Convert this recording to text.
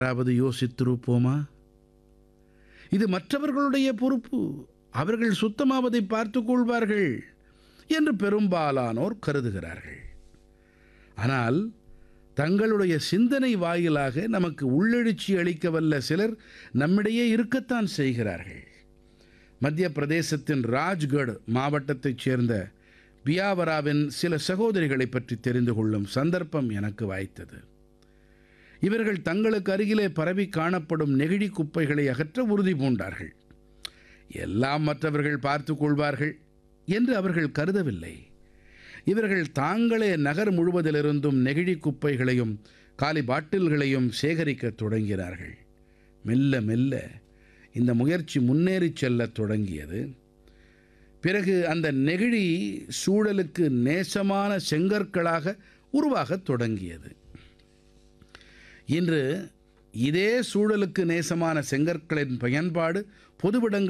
யாராவது யோசித்திருப்போமா இது மற்றவர்களுடைய பொறுப்பு அவர்கள் சுத்தமாவதை பார்த்துக் கொள்வார்கள் என்று பெரும்பாலானோர் கருதுகிறார்கள் ஆனால் தங்களுடைய சிந்தனை வாயிலாக நமக்கு உள்ளெழுச்சி அளிக்க வல்ல சிலர் நம்மிடையே இருக்கத்தான் செய்கிறார்கள் மத்திய பிரதேசத்தின் ராஜ்கட் மாவட்டத்தைச் சேர்ந்த பியாவராவின் சில சகோதரிகளை பற்றி தெரிந்து கொள்ளும் சந்தர்ப்பம் எனக்கு வாய்த்தது இவர்கள் தங்களுக்கு அருகிலே பரவி காணப்படும் நெகிழி குப்பைகளை அகற்ற உறுதி பூண்டார்கள் எல்லாம் மற்றவர்கள் பார்த்து கொள்வார்கள் என்று அவர்கள் கருதவில்லை இவர்கள் தாங்களே நகர் முழுவதிலிருந்தும் நெகிழி குப்பைகளையும் காலி பாட்டில்களையும் சேகரிக்கத் தொடங்கினார்கள் மெல்ல மெல்ல இந்த முயற்சி முன்னேறிச் செல்லத் தொடங்கியது பிறகு அந்த நெகிழி சூழலுக்கு நேசமான செங்கற்களாக உருவாகத் தொடங்கியது இன்று இதே சூழலுக்கு நேசமான செங்கற்களின் பயன்பாடு பொதுவிடங்கள்